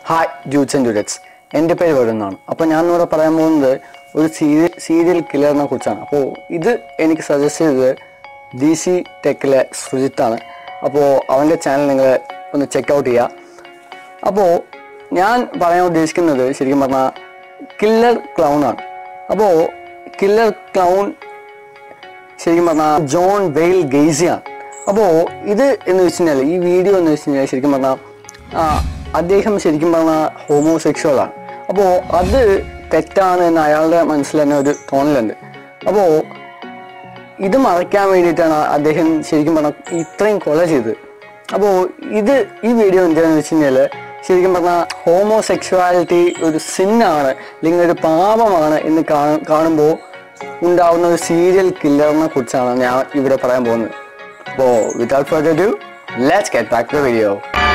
hi juice and ഡുഡറ്റ്സ് എൻ്റെ പേര് വരുന്നാണ് അപ്പോൾ ഞാൻ ഇവിടെ പറയാൻ പോകുന്നത് ഒരു സീരിയൽ സീരിയൽ കില്ലറിനെ കുറിച്ചാണ് അപ്പോൾ ഇത് എനിക്ക് സജസ്റ്റ് ചെയ്തത് ഡി സി ടെക്കിലെ സുജിത്താണ് അപ്പോൾ അവൻ്റെ ചാനൽ നിങ്ങൾ ഒന്ന് ചെക്ക് ഔട്ട് ചെയ്യുക അപ്പോൾ ഞാൻ പറയാൻ ഉദ്ദേശിക്കുന്നത് ശരിക്കും പറഞ്ഞാൽ കില്ലർ ക്ലൗൺ ആണ് അപ്പോൾ കില്ലർ ക്ലൗൺ ശരിക്കും പറഞ്ഞാൽ ജോൺ വെയിൽ ഗെയ്സിയാണ് അപ്പോൾ ഇത് എന്ന് വെച്ച് കഴിഞ്ഞാൽ ഈ വീഡിയോ എന്ന് വെച്ച് കഴിഞ്ഞാൽ ശരിക്കും പറഞ്ഞാൽ ആ, അദ്ദേഹം ശരിക്കും പറഞ്ഞാൽ ഹോമോസെക്ഷൽ ആണ് അപ്പോൾ അത് തെറ്റാണ് എന്ന് അയാളുടെ മനസ്സിൽ തന്നെ ഒരു തോന്നലുണ്ട് അപ്പോൾ ഇത് മറയ്ക്കാൻ വേണ്ടിയിട്ടാണ് അദ്ദേഹം ശരിക്കും പറഞ്ഞാൽ ഇത്രയും കൊല ചെയ്തത് അപ്പോൾ ഇത് ഈ വീഡിയോ എന്താണെന്ന് വെച്ച് കഴിഞ്ഞാൽ ശരിക്കും പറഞ്ഞാൽ ഹോമോസെക്ഷുവാലിറ്റി ഒരു സിന്നാണ് അല്ലെങ്കിൽ ഒരു പാപമാണ് എന്ന് കാണു- കാണുമ്പോൾ ഉണ്ടാവുന്ന ഒരു സീരിയൽ കില്ലറിനെ കുറിച്ചാണ് ഞാൻ ഇവിടെ പറയാൻ പോകുന്നത് അപ്പോൾ without further do let's get back to video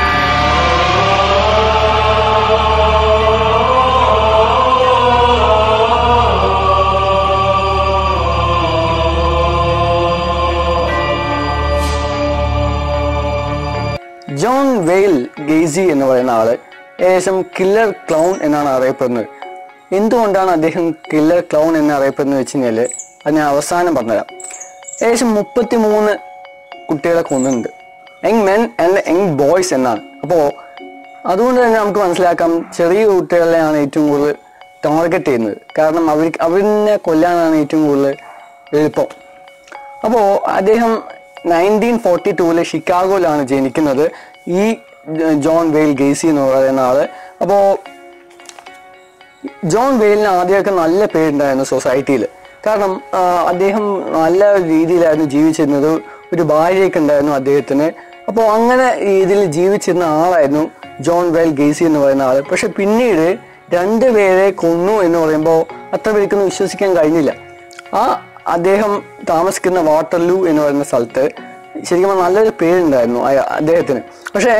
John Wayne Gacy എന്ന് പറയുന്ന ആള് ഏകദേശം കില്ലർ ക്ലൗൺ എന്നാണ് അറിയപ്പെടുന്നത് എന്തുകൊണ്ടാണ് അദ്ദേഹം കില്ലർ ക്ലൗൺ എന്ന് അറിയപ്പെടുന്നത് വെച്ച് കഴിഞ്ഞാല് അത് ഞാൻ അവസാനം പറഞ്ഞുതരാം ഏകദേശം മുപ്പത്തി മൂന്ന് കുട്ടികളെ കൊന്നുണ്ട് young men and young boys എന്നാണ് അപ്പോൾ അതുകൊണ്ട് തന്നെ നമുക്ക് മനസ്സിലാക്കാം ചെറിയ കുട്ടികളെയാണ് ഏറ്റവും കൂടുതൽ ടാർഗറ്റ് ചെയ്യുന്നത് കാരണം അവർ അവരിനെ കൊല്ലാനാണ് ഏറ്റവും കൂടുതൽ എളുപ്പം അപ്പോൾ അദ്ദേഹം നയൻറ്റീൻ ഫോർട്ടി ടൂവിലെ ഷിക്കാഗോയിലാണ് ജനിക്കുന്നത് ഈ ജ- ജോൺ വെയിൽ ഗെയ്സി എന്ന് പറയുന്ന ആള് അപ്പോൾ ജോൺ വെയിലിന് ആദ്യമൊക്കെ നല്ല പേരുണ്ടായിരുന്നു സൊസൈറ്റിയിൽ കാരണം ആ, അദ്ദേഹം നല്ല രീതിയിലായിരുന്നു ജീവിച്ചിരുന്നത് ഒരു ഭാര്യയൊക്കെ ഉണ്ടായിരുന്നു അദ്ദേഹത്തിന് അപ്പോൾ അങ്ങനെ രീതിയിൽ ജീവിച്ചിരുന്ന ആളായിരുന്നു ജോൺ വെയിൽ ഗെയ്സി എന്ന് പറയുന്ന ആള് പക്ഷെ പിന്നീട് രണ്ട് പേരെ കൊന്നു എന്ന് പറയുമ്പോൾ അത്ര പേർക്കൊന്നും വിശ്വസിക്കാൻ കഴിഞ്ഞില്ല ആ അദ്ദേഹം താമസിക്കുന്ന വാട്ടർലൂ എന്ന് പറയുന്ന സ്ഥലത്ത് ശരിക്കും പറഞ്ഞാൽ നല്ലൊരു പേരുണ്ടായിരുന്നു അയ- അദ്ദേഹത്തിന് പക്ഷേ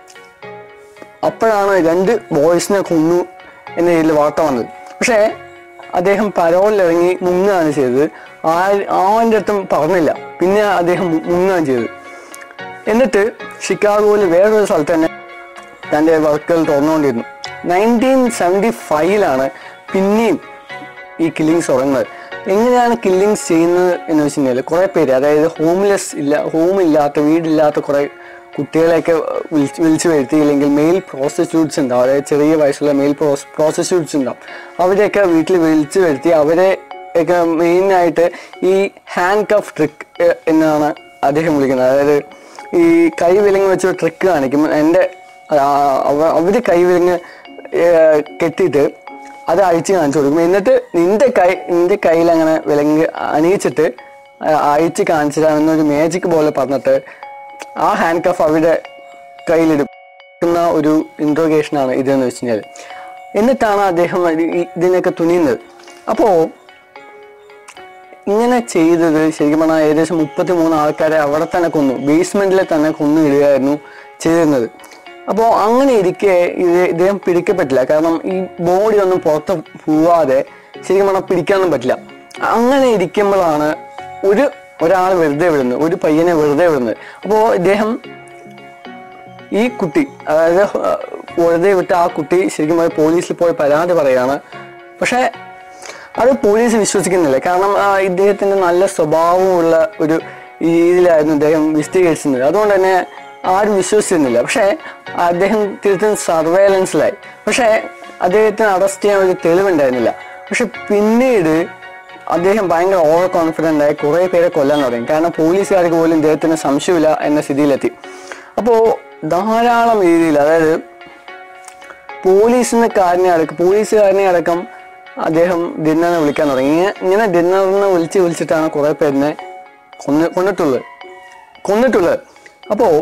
അപ്പോഴാണ് രണ്ട് ബോയ്സിനെ കൊന്നു എന്ന രീതിയിൽ വാർത്ത വന്നത് പക്ഷേ അദ്ദേഹം പരോളിലിറങ്ങി മുങ്ങുകയാണ് ചെയ്തത് ആ ആൻ്റെ അടുത്തും പറഞ്ഞില്ല പിന്നെ അദ്ദേഹം മു- മുങ്ങുകയാണ് ചെയ്തത് എന്നിട്ട് ഷിക്കാഗോയിൽ വേറൊരു സ്ഥലത്ത് തന്നെ തൻ്റെ വർക്കുകൾ തുറന്നുകൊണ്ടിരുന്നു നയൻറ്റീൻ സെവൻറ്റി ഫൈവിലാണ് പിന്നെയും ഈ കില്ലിങ്സ് തുടങ്ങുന്നത് എങ്ങനെയാണ് കില്ലിങ്സ് ചെയ്യുന്നത് എന്ന് വെച്ച് കഴിഞ്ഞാൽ കുറേ പേര് അതായത് ഹോംലെസ് ഇല്ല ഹോം ഇല്ലാത്ത വീടില്ലാത്ത കുറേ കുട്ടികളെയൊക്കെ വിളിച്ച് വിളിച്ചു വരുത്തി ഇല്ലെങ്കിൽ മെയിൽ പ്രോസ്റ്റിറ്റ്യൂട്ട്സ് ഉണ്ടാവും അതായത് ചെറിയ വയസ്സുള്ള മെയിൽ പ്രോസ് പ്രോസ്റ്റിറ്റ്യൂട്ട്സ് ഉണ്ടാവും അവരെയൊക്കെ വീട്ടിൽ വിളിച്ചു വരുത്തി അവരെ ഒക്കെ മെയിനായിട്ട് ഈ ഹാൻഡ് കഫ് ട്രിക്ക് എന്നാണ് അദ്ദേഹം വിളിക്കുന്നത് അതായത് ഈ കൈ വിലങ്ങ് വെച്ചൊരു ട്രിക്ക് കാണിക്കും എൻ്റെ അവർ കൈ വിലങ്ങ് ഏർ കെട്ടിയിട്ട് അത് അഴിച്ച് കാണിച്ചു കൊടുക്കും എന്നിട്ട് നിന്റെ കൈ നിന്റെ കയ്യിൽ അങ്ങനെ വിലങ്ങ് അണിയിച്ചിട്ട് ആ, അഴിച്ച് കാണിച്ചിട്ടാണെന്നൊരു മാജിക് പോലെ പറഞ്ഞിട്ട് ആ ഹാൻഡ് കഫ് അവരുടെ കയ്യിലിടും ക്കുന്ന ഒരു ഇൻട്രോഗേഷൻ ആണ് ഇതെന്ന് വെച്ച് കഴിഞ്ഞാൽ എന്നിട്ടാണ് അദ്ദേഹം ഇത് ഈ- ഇതിനൊക്കെ തുനിയുന്നത് അപ്പോൾ ഇങ്ങനെ ചെയ്തത് ശരിക്കും പറഞ്ഞാൽ ഏകദേശം മുപ്പത്തി മൂന്ന് ആൾക്കാരെ അവിടെ തന്നെ കൊന്നു ബേസ്മെന്റിൽ തന്നെ കൊന്നു ഇടുകയായിരുന്നു ചെയ്തിരുന്നത് അപ്പോൾ അങ്ങനെ ഇരിക്കെ ഇത് ഇദ്ദേഹം പിടിക്കപ്പെട്ടില്ല കാരണം ഈ ബോഡി ഒന്നും പുറത്ത് പോവാതെ ശരിക്കും പറഞ്ഞാൽ പിടിക്കാനൊന്നും പറ്റില്ല അങ്ങനെ ഇരിക്കുമ്പോഴാണ് ഒരു ഒരാൾ വെറുതെ വിടുന്നത് ഒരു പയ്യനെ വെറുതെ വിടുന്നത് അപ്പോൾ ഇദ്ദേഹം ഈ കുട്ടി അതായത് ഏഹ്, വെറുതെ വിട്ട ആ കുട്ടി ശരിക്കും പറഞ്ഞാൽ പോലീസിൽ പോയി പരാതി പറയാണ് പക്ഷേ അത് പോലീസ് വിശ്വസിക്കുന്നില്ല കാരണം ആ, ഇദ്ദേഹത്തിന്റെ നല്ല സ്വഭാവമുള്ള ഒരു രീതിയിലായിരുന്നു ഇദ്ദേഹം വിശദീകരിച്ചിരുന്നത് അതുകൊണ്ട് തന്നെ ആരും വിശ്വസിച്ചിരുന്നില്ല പക്ഷേ അദ്ദേഹം തിരുത്തുന്ന സർവേലൻസിലായി പക്ഷേ അദ്ദേഹത്തിന് അറസ്റ്റ് ചെയ്യാൻ ഒരു തെളിവുണ്ടായിരുന്നില്ല പക്ഷെ പിന്നീട് അദ്ദേഹം ഭയങ്കര ഓവർ കോൺഫിഡൻ്റ് ആയി കുറേ പേരെ കൊല്ലാൻ തുടങ്ങി കാരണം പോലീസുകാർക്ക് പോലും ഇദ്ദേഹത്തിന് സംശയമില്ല എന്ന സ്ഥിതിയിലെത്തി അപ്പോൾ ധാരാളം രീതിയിൽ അതായത് പോലീസിന് കാരനെ അടക്കം പോലീസുകാരനെ അടക്കം അദ്ദേഹം ഡിന്നറിനെ വിളിക്കാൻ തുടങ്ങി ഇങ്ങനെ- ഇങ്ങനെ ഡിന്നറിനെ വിളിച്ച് വിളിച്ചിട്ടാണ് കുറേ പേരിനെ കൊന്ന് കൊന്നിട്ടുള്ളത് കൊന്നിട്ടുള്ളത് അപ്പോൾ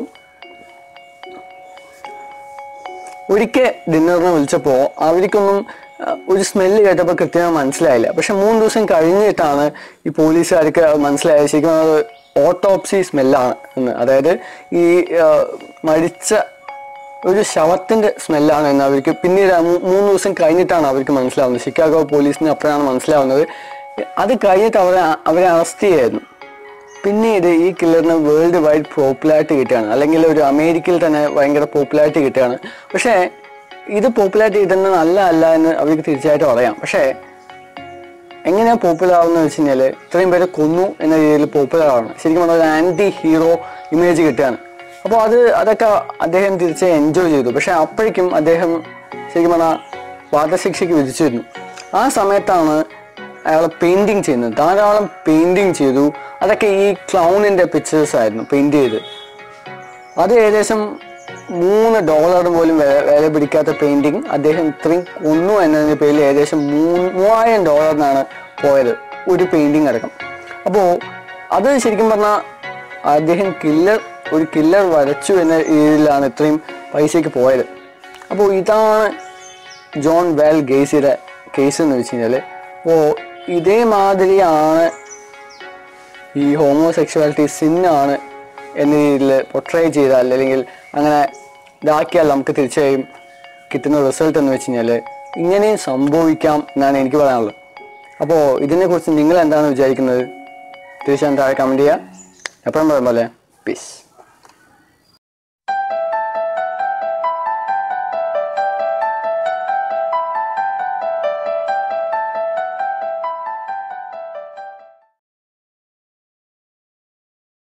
ഒരിക്കൽ ഡിന്നറിനെ വിളിച്ചപ്പോൾ അവർക്കൊന്നും ആ, ഒരു സ്മെല്ല് കേട്ടപ്പോൾ കൃത്യമായി മനസ്സിലായില്ല പക്ഷെ മൂന്ന് ദിവസം കഴിഞ്ഞിട്ടാണ് ഈ പോലീസുകാർക്ക് മനസ്സിലായത് ശരിക്കും അത് ഓട്ടോപ്സി സ്മെല്ലാണ് എന്ന് അതായത് ഈ ആ, മരിച്ച ഒരു ശവത്തിന്റെ സ്മെല്ലാണ് എന്ന് അവർക്ക് പിന്നീട് ആ മൂ- മൂന്ന് ദിവസം കഴിഞ്ഞിട്ടാണ് അവർക്ക് മനസ്സിലാവുന്നത് ഷിക്കാഗോ പോലീസിന് അപ്പോഴാണ് മനസ്സിലാവുന്നത് അത് കഴിഞ്ഞിട്ട് അവരെ അവരെ അറസ്റ്റ് ചെയ്യായിരുന്നു പിന്നീട് ഈ കില്ലറിന് വേൾഡ് വൈഡ് പോപ്പുലാരിറ്റി കിട്ടുകയാണ് അല്ലെങ്കിൽ ഒരു അമേരിക്കയിൽ തന്നെ ഭയങ്കര പോപ്പുലാരിറ്റി കിട്ടുകയാണ് പക്ഷേ ഇത് പോപ്പുലാരിറ്റി കിട്ടുന്നത് നല്ല അല്ല എന്ന് അവർക്ക് തീർച്ചയായിട്ടും അറിയാം പക്ഷേ എങ്ങനെയാ പോപ്പുലർ ആവുന്നത് വെച്ച് കഴിഞ്ഞാൽ ഇത്രയും പേരെ കൊന്നു എന്ന രീതിയിൽ പോപ്പുലർ ആവണം ശരിക്കും പറഞ്ഞാൽ ഒരു ആന്റി ഹീറോ ഇമേജ് കിട്ടുകയാണ് അപ്പോൾ അത് അതൊക്കെ അദ്ദേഹം തീർച്ചയായും എൻജോയ് ചെയ്തു പക്ഷെ അപ്പോഴേക്കും അദ്ദേഹം ശരിക്കും പറഞ്ഞാൽ വധശിക്ഷയ്ക്ക് വിധിച്ചിരുന്നു ആ സമയത്താണ് അയാൾ പെയിന്റിങ് ചെയ്യുന്നത് ധാരാളം പെയിന്റിങ് ചെയ്തു അതൊക്കെ ഈ ക്ലൗണിന്റെ പിക്ചേഴ്സ് ആയിരുന്നു പെയിന്റ് ചെയ്ത് അത് ഏകദേശം മൂന്ന് ഡോളർ പോലും വില വില പിടിക്കാത്ത പെയിന്റിങ് അദ്ദേഹം ഇത്രയും കൊന്നു എന്നതിന്റെ പേരിൽ ഏകദേശം മൂന്ന് മൂവായിരം ഡോളറിനാണ് പോയത് ഒരു പെയിന്റിങ് അടക്കം അപ്പോൾ അത് ശരിക്കും പറഞ്ഞാൽ അദ്ദേഹം കില്ലർ ഒരു കില്ലർ വരച്ചു എന്ന രീതിയിലാണ് ഇത്രയും പൈസയ്ക്ക് പോയത് അപ്പോൾ ഇതാണ് ജോൺ വെൽ ഗേസിയുടെ കേസ് എന്ന് വെച്ച് കഴിഞ്ഞാൽ അപ്പോൾ ഇതേമാതിരിയാണ് ഈ ഹോമോസെക്ഷുവാലിറ്റി സിന്നാണ് എന്ന രീതിയിൽ പൊട്രേ ചെയ്താൽ അല്ലെങ്കിൽ അങ്ങനെ ഇതാക്കിയാൽ നമുക്ക് തീർച്ചയായും കിട്ടുന്ന റിസൾട്ട് എന്ന് വെച്ച് കഴിഞ്ഞാൽ ഇങ്ങനെയും സംഭവിക്കാം എന്നാണ് എനിക്ക് പറയാനുള്ളത് അപ്പോൾ ഇതിനെക്കുറിച്ച് നിങ്ങൾ എന്താണ് വിചാരിക്കുന്നത് തീർച്ചയായും താഴെ കമൻറ്റ് ചെയ്യുക എപ്പോഴും പറയും പോലെ പീസ്